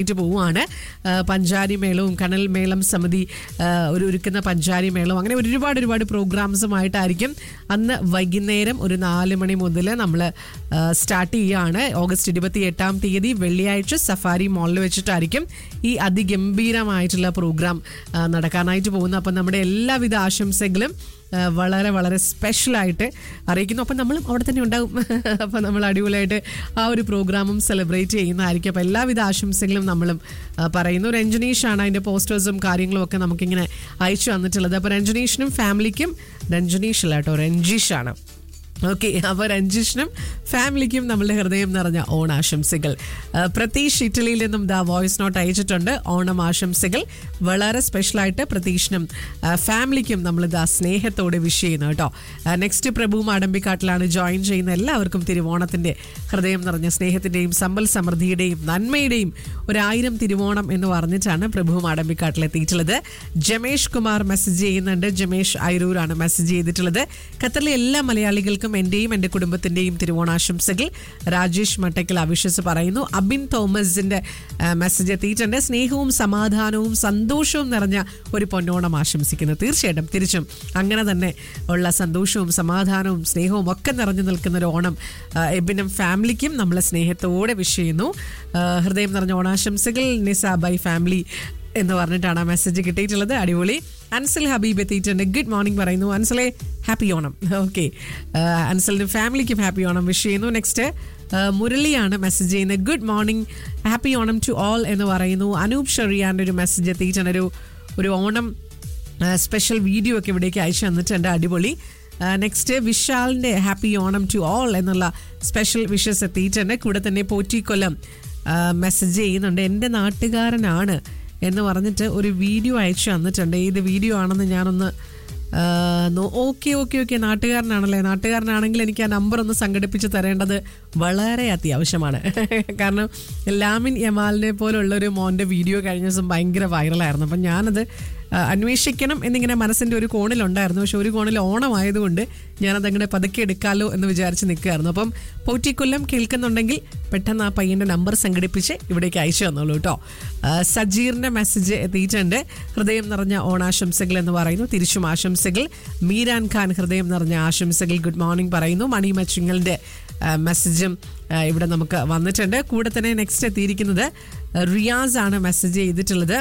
ആയിട്ട് പോവുകയാണ് ആ, പഞ്ചാരി മേളവും കനൽ മേളം സമിതി ആ, ഒരു ഒരുക്കുന്ന പഞ്ചാരി മേളവും അങ്ങനെ ഒരുപാട് ഒരുപാട് പ്രോഗ്രാംസുമായിട്ടായിരിക്കും അന്ന് വൈകുന്നേരം ഒരു നാല് മണി മുതൽ നമ്മൾ സ്റ്റാർട്ട് ചെയ്യുകയാണ് ഓഗസ്റ്റ് ഇരുപത്തി എട്ടാം തീയതി വെള്ളിയാഴ്ച സഫാരി മോളിൽ വെച്ചിട്ടായിരിക്കും ഈ അതിഗംഭീരമായിട്ടുള്ള പ്രോഗ്രാം ആ, നടക്കാനായിട്ട് പോകുന്നത് അപ്പം നമ്മുടെ എല്ലാവിധ ആശംസകളും ആ, വളരെ വളരെ സ്പെഷ്യലായിട്ട് അറിയിക്കുന്നു അപ്പം നമ്മളും അവിടെ തന്നെ ഉണ്ടാവും അപ്പം നമ്മൾ അടിപൊളിയായിട്ട് ആ ഒരു പ്രോഗ്രാമും സെലിബ്രേറ്റ് ചെയ്യുന്നതായിരിക്കും അപ്പം എല്ലാവിധ ആശംസകളും നമ്മളും ആ, പറയുന്നു രഞ്ജനീഷാണ് അതിൻ്റെ പോസ്റ്റേഴ്സും കാര്യങ്ങളും ഒക്കെ നമുക്കിങ്ങനെ അയച്ചു തന്നിട്ടുള്ളത് അപ്പോൾ രഞ്ജനീഷിനും ഫാമിലിക്കും രഞ്ജനീഷ് അല്ല കേട്ടോ രഞ്ജീഷാണ് ഓക്കെ അപ്പോൾ രഞ്ജിഷിനും ഫാമിലിക്കും നമ്മളുടെ ഹൃദയം നിറഞ്ഞ ഓണാശംസകൾ ആ, പ്രതീഷ് ഇറ്റലിയിൽ നിന്നും ദാ വോയിസ് നോട്ട് അയച്ചിട്ടുണ്ട് ഓണം ആശംസകൾ വളരെ സ്പെഷ്യലായിട്ട് പ്രതീഷിനും ആ, ഫാമിലിക്കും നമ്മൾ ഇതാ സ്നേഹത്തോടെ വിഷ് ചെയ്യുന്നു കേട്ടോ നെക്സ്റ്റ് പ്രഭു മാടമ്പിക്കാട്ടിലാണ് ജോയിൻ ചെയ്യുന്ന എല്ലാവർക്കും തിരുവോണത്തിൻ്റെ ഹൃദയം നിറഞ്ഞ സ്നേഹത്തിൻ്റെയും സമ്പൽ സമൃദ്ധിയുടെയും നന്മയുടെയും ഒരായിരം തിരുവോണം എന്ന് പറഞ്ഞിട്ടാണ് പ്രഭു മാടമ്പിക്കാട്ടിൽ എത്തിയിട്ടുള്ളത് ജമേഷ് കുമാർ മെസ്സേജ് ചെയ്യുന്നുണ്ട് ജമേഷ് ഐരൂരാണ് മെസ്സേജ് ചെയ്തിട്ടുള്ളത് ഖത്തറിലെ എല്ലാ മലയാളികൾക്കും എന്റെയും എന്റെ കുടുംബത്തിന്റെയും തിരുവോണാശംസകൾ രാജേഷ് മട്ടക്കൽ അവിശ്വസ് പറയുന്നു അബിൻ തോമസിന്റെ ആ, മെസ്സേജ് എത്തിയിട്ടുണ്ട് സ്നേഹവും സമാധാനവും സന്തോഷവും നിറഞ്ഞ ഒരു പൊന്നോണം ആശംസിക്കുന്നു തീർച്ചയായിട്ടും തിരിച്ചും അങ്ങനെ തന്നെ ഉള്ള സന്തോഷവും സമാധാനവും സ്നേഹവും ഒക്കെ നിറഞ്ഞു നിൽക്കുന്ന ഒരു ഓണം ആ, എബിനും ഫാമിലിക്കും നമ്മൾ സ്നേഹത്തോടെ വിഷ് ചെയ്യുന്നു ആ, ഹൃദയം നിറഞ്ഞ ഓണാശംസകൾ നിസ ബൈ ഫാമിലി എന്ന് പറഞ്ഞിട്ടാണ് ആ മെസ്സേജ് കിട്ടിയിട്ടുള്ളത് അടിപൊളി അൻസൽ ഹബീബ് എത്തിയിട്ടുണ്ട് ഗുഡ് മോർണിംഗ് പറയുന്നു അൻസലെ ഹാപ്പി ഓണം ഓക്കെ അൻസലിനും ഫാമിലിക്കും ഹാപ്പി ഓണം വിഷ് ചെയ്യുന്നു നെക്സ്റ്റ് മുരളിയാണ് മെസ്സേജ് ചെയ്യുന്നത് good morning happy Onam to all എന്ന് പറയുന്നു അനൂപ് ഷെറിയാൻ്റെ ഒരു മെസ്സേജ് എത്തിയിട്ടുണ്ട് ഒരു ഒരു ഓണം സ്പെഷ്യൽ വീഡിയോ ഒക്കെ ഇവിടേക്ക് അയച്ചു തന്നിട്ടുണ്ട് അടിപൊളി നെക്സ്റ്റ് വിശാലിൻ്റെ ഹാപ്പി ഓണം ടു ഓൾ എന്നുള്ള സ്പെഷ്യൽ വിഷസ് എത്തിയിട്ടുണ്ട് കൂടെ തന്നെ പോറ്റിക്കൊല്ലം മെസ്സേജ് ചെയ്യുന്നുണ്ട് എൻ്റെ നാട്ടുകാരനാണ് എന്ന് പറഞ്ഞിട്ട് ഒരു വീഡിയോ അയച്ചു തന്നിട്ടുണ്ട് ഏത് വീഡിയോ ആണെന്ന് ഞാനൊന്ന് ഓക്കെ ഓക്കെ ഓക്കെ നാട്ടുകാരനാണല്ലേ നാട്ടുകാരനാണെങ്കിൽ എനിക്ക് ആ നമ്പർ ഒന്ന് സംഘടിപ്പിച്ച് തരേണ്ടത് വളരെ അത്യാവശ്യമാണ് കാരണം ലാമിൻ യമാലിനെ പോലുള്ള ഒരു മോൻ്റെ വീഡിയോ കഴിഞ്ഞ ദിവസം ഭയങ്കര വൈറലായിരുന്നു അപ്പം ഞാനത് ആ, അന്വേഷിക്കണം എന്നിങ്ങനെ മനസ്സിൻ്റെ ഒരു കോണിലുണ്ടായിരുന്നു പക്ഷെ ഒരു കോണിൽ ഓണമായതുകൊണ്ട് ഞാനത് അങ്ങനെ പതുക്കെ എടുക്കാലോ എന്ന് വിചാരിച്ച് നിൽക്കുകയായിരുന്നു അപ്പം പോറ്റിക്കൊല്ലം കേൾക്കുന്നുണ്ടെങ്കിൽ പെട്ടെന്ന് ആ പയ്യൻ്റെ നമ്പർ സംഘടിപ്പിച്ച് ഇവിടേക്ക് അയച്ചു തന്നോളൂ കേട്ടോ ആ, സജീറിൻ്റെ മെസ്സേജ് എത്തിയിട്ടുണ്ട് ഹൃദയം നിറഞ്ഞ ഓണാശംസകൾ എന്ന് പറയുന്നു തിരിച്ചും ആശംസകൾ മീരാൻ ഖാൻ ഹൃദയം നിറഞ്ഞ ആശംസകൾ ഗുഡ് മോർണിംഗ് പറയുന്നു മണി മച്ചിങ്ങളുടെ മെസ്സേജും ആ, ഇവിടെ നമുക്ക് വന്നിട്ടുണ്ട് കൂടെ തന്നെ നെക്സ്റ്റ് എത്തിയിരിക്കുന്നത് റിയാസ് ആണ് മെസ്സേജ് ചെയ്തിട്ടുള്ളത്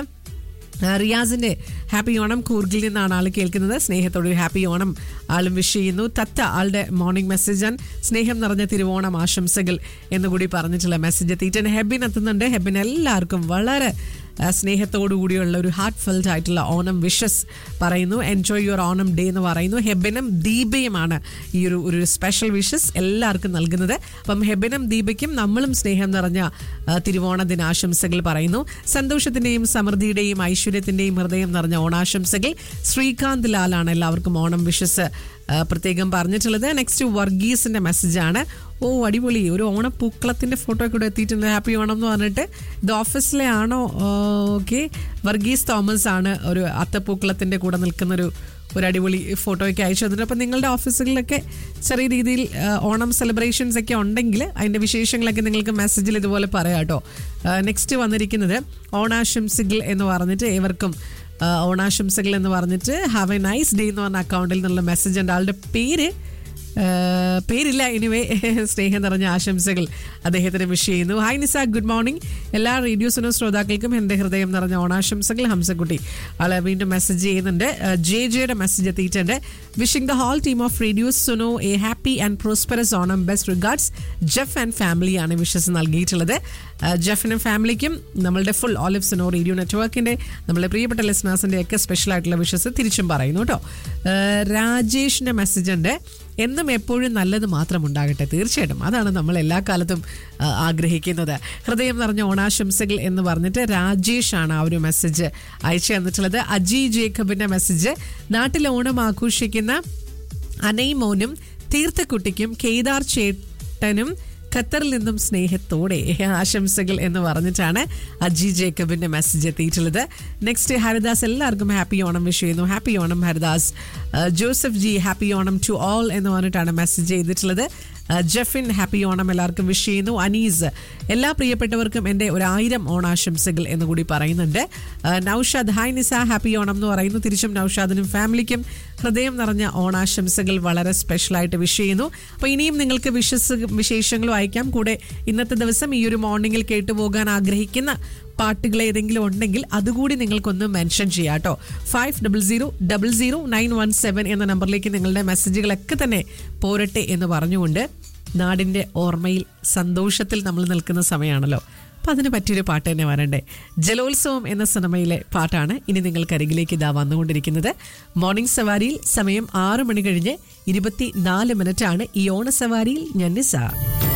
ആ, റിയാസിന്റെ ഹാപ്പി ഓണം കൂർഗിൽ നിന്നാണ് ആൾ കേൾക്കുന്നത് സ്നേഹത്തോടെ ഹാപ്പി ഓണം ആളും വിഷ് ചെയ്യുന്നു തത്ത ആളുടെ മോർണിംഗ് മെസ്സേജ് ആൻഡ് സ്നേഹം നിറഞ്ഞ തിരുവോണം ആശംസകൾ എന്നുകൂടി പറഞ്ഞിട്ടുള്ള മെസ്സേജ് എത്തിയിട്ടുണ്ട് ഹെബിൻ എത്തുന്നുണ്ട് ഹെബിൻ എല്ലാവർക്കും വളരെ ആ, സ്നേഹത്തോടു കൂടിയുള്ള ഒരു ഹാർട്ട് ഫെൽറ്റ് ആയിട്ടുള്ള ഓണം വിഷസ് പറയുന്നു എൻജോയ് യുവർ ഓണം ഡേ എന്ന് പറയുന്നു ഹെബിനും ദീപയുമാണ് ഈ ഒരു ഒരു സ്പെഷ്യൽ വിഷസ് എല്ലാവർക്കും നൽകുന്നത് അപ്പം ഹെബിനും ദീപയ്ക്കും നമ്മളും സ്നേഹം നിറഞ്ഞ ആ, തിരുവോണ ദിനാശംസകൾ പറയുന്നു സന്തോഷത്തിന്റെയും സമൃദ്ധിയുടെയും ഐശ്വര്യത്തിന്റെയും ഹൃദയം നിറഞ്ഞ ഓണാശംസകൾ ശ്രീകാന്ത് ലാലാണ് എല്ലാവർക്കും ഓണം വിഷസ് ആ, പ്രത്യേകം പറഞ്ഞിട്ടുള്ളത് നെക്സ്റ്റ് വർഗീസിന്റെ മെസ്സേജാണ് ഓ അടിപൊളി ഒരു ഓണപ്പൂക്കളത്തിന്റെ ഫോട്ടോ കൂടെ എത്തിയിട്ടുണ്ട് ഹാപ്പി ഓണം എന്ന് പറഞ്ഞിട്ട് ഇത് ഓഫീസിലെ ആണോ ഓക്കെ വർഗീസ് തോമസ് ആണ് ഒരു അത്തപ്പൂക്കളത്തിന്റെ കൂടെ നിൽക്കുന്ന ഒരു ഒരു അടിപൊളി ഫോട്ടോ ഒക്കെ അയച്ചു തന്നിട്ട് അപ്പം നിങ്ങളുടെ ഓഫീസുകളിലൊക്കെ ചെറിയ രീതിയിൽ ആ, ഓണം സെലിബ്രേഷൻസ് ഒക്കെ ഉണ്ടെങ്കിൽ അതിൻ്റെ വിശേഷങ്ങളൊക്കെ നിങ്ങൾക്ക് മെസ്സേജിൽ ഇതുപോലെ പറയാം കേട്ടോ നെക്സ്റ്റ് വന്നിരിക്കുന്നത് ഓണാശംസകൾ എന്ന് പറഞ്ഞിട്ട് ഏവർക്കും ആ, ഓണാശംസകൾ എന്ന് പറഞ്ഞിട്ട് ഹാവ് എ നൈസ് ഡേ എന്ന് പറഞ്ഞ അക്കൗണ്ടിൽ നിന്നുള്ള മെസ്സേജ് ഉണ്ട് ആളുടെ പേര് ആ, പേരില്ല എനിവേ സ്നേഹം നിറഞ്ഞ ആശംസകൾ അദ്ദേഹത്തിന് വിഷ് ചെയ്യുന്നു ഹായ് നിസ ഗുഡ് മോർണിംഗ് എല്ലാ റേഡിയോസിനും ശ്രോതാക്കൾക്കും എൻ്റെ ഹൃദയം നിറഞ്ഞ ഓണാശംസകൾ ഹംസക്കുട്ടി ആളെ വീണ്ടും മെസ്സേജ് ചെയ്യുന്നുണ്ട് ജെ ജെയുടെ മെസ്സേജ് എത്തിയിട്ടുണ്ട് wishing the whole team of radios Suno a happy and prosperous Onam best regards Jeff and ഫാമിലിയാണ് വിഷസ് നൽകിയിട്ടുള്ളത് ആ, ജെഫിനും ഫാമിലിക്കും നമ്മളുടെ ഫുൾ ഓലിവ് സുനോ റേഡിയോ നെറ്റ്വർക്കിൻ്റെ നമ്മളുടെ പ്രിയപ്പെട്ട ലിസ്നേഴ്സിൻ്റെ ഒക്കെ സ്പെഷ്യൽ ആയിട്ടുള്ള വിഷസ് തിരിച്ചും പറയുന്നു കേട്ടോ ആ, രാജേഷിൻ്റെ മെസ്സേജ് ഉണ്ട് എന്നും എപ്പോഴും നല്ലത് മാത്രം ഉണ്ടാകട്ടെ തീർച്ചയായിട്ടും അതാണ് നമ്മൾ എല്ലാ കാലത്തും ആ, ആഗ്രഹിക്കുന്നത് ഹൃദയം നിറഞ്ഞ ഓണാശംസകൾ എന്ന് പറഞ്ഞിട്ട് രാജേഷ് ആണ് ആ ഒരു മെസ്സേജ് അയച്ചു തന്നിട്ടുള്ളത് അജി ജേക്കബിന്റെ മെസ്സേജ് നാട്ടിൽ ഓണം ആഘോഷിക്കുന്ന അനൈമോനും തീർത്ഥക്കുട്ടിക്കും കേദാർ ചേട്ടനും ഖത്തറിൽ നിന്നും സ്നേഹത്തോടെ ആശംസകൾ എന്ന് പറഞ്ഞിട്ടാണ് അജി ജേക്കബിന്റെ മെസ്സേജ് എത്തിയിട്ടുള്ളത് നെക്സ്റ്റ് ഹരിദാസ് എല്ലാവർക്കും ഹാപ്പി ഓണം വിഷ് ചെയ്യുന്നു ഹാപ്പി ഓണം ഹരിദാസ് ആ, Joseph G happy Onam to all എന്ന് പറഞ്ഞിട്ടാണ് മെസ്സേജ് ചെയ്തിട്ടുള്ളത് ആ, ജെഫിൻ ഹാപ്പി ഓണം എല്ലാവർക്കും വിഷ് ചെയ്യുന്നു അനീസ് എല്ലാ പ്രിയപ്പെട്ടവർക്കും എൻ്റെ ഒരായിരം ഓണാശംസകൾ എന്ന് കൂടി പറയുന്നുണ്ട് ആ, നൗഷാദ് ഹായ് നിസ ഹാപ്പി ഓണം എന്ന് പറയുന്നു തിരിച്ചും നൗഷാദിനും ഫാമിലിക്കും ഹൃദയം നിറഞ്ഞ ഓണാശംസകൾ വളരെ സ്പെഷ്യലായിട്ട് വിഷ് ചെയ്യുന്നു അപ്പോൾ ഇനിയും നിങ്ങൾക്ക് വിശ്വസ് വിശേഷങ്ങളും അയക്കാം കൂടെ ഇന്നത്തെ ദിവസം ഈ ഒരു മോർണിംഗിൽ കേട്ടുപോകാൻ ആഗ്രഹിക്കുന്ന പാട്ടുകൾ ഏതെങ്കിലും ഉണ്ടെങ്കിൽ അതുകൂടി നിങ്ങൾക്കൊന്ന് മെൻഷൻ ചെയ്യാം കേട്ടോ five double zero double zero nine one seven എന്ന നമ്പറിലേക്ക് നിങ്ങളുടെ മെസ്സേജുകളൊക്കെ തന്നെ പോരട്ടെ എന്ന് പറഞ്ഞുകൊണ്ട് നാടിൻ്റെ ഓർമ്മയിൽ സന്തോഷത്തിൽ നമ്മൾ നിൽക്കുന്ന സമയമാണല്ലോ അപ്പം അതിന് പറ്റിയൊരു പാട്ട് തന്നെ വരണ്ടേ ജലോത്സവം എന്ന സിനിമയിലെ പാട്ടാണ് ഇനി നിങ്ങൾക്ക് അരികിലേക്ക് ഇതാ വന്നുകൊണ്ടിരിക്കുന്നത് മോർണിംഗ് സവാരിയിൽ സമയം ആറ് മണി കഴിഞ്ഞ് ഇരുപത്തി നാല് മിനിറ്റാണ് ഈ ഓണ സവാരിയിൽ ഞാൻ നിസ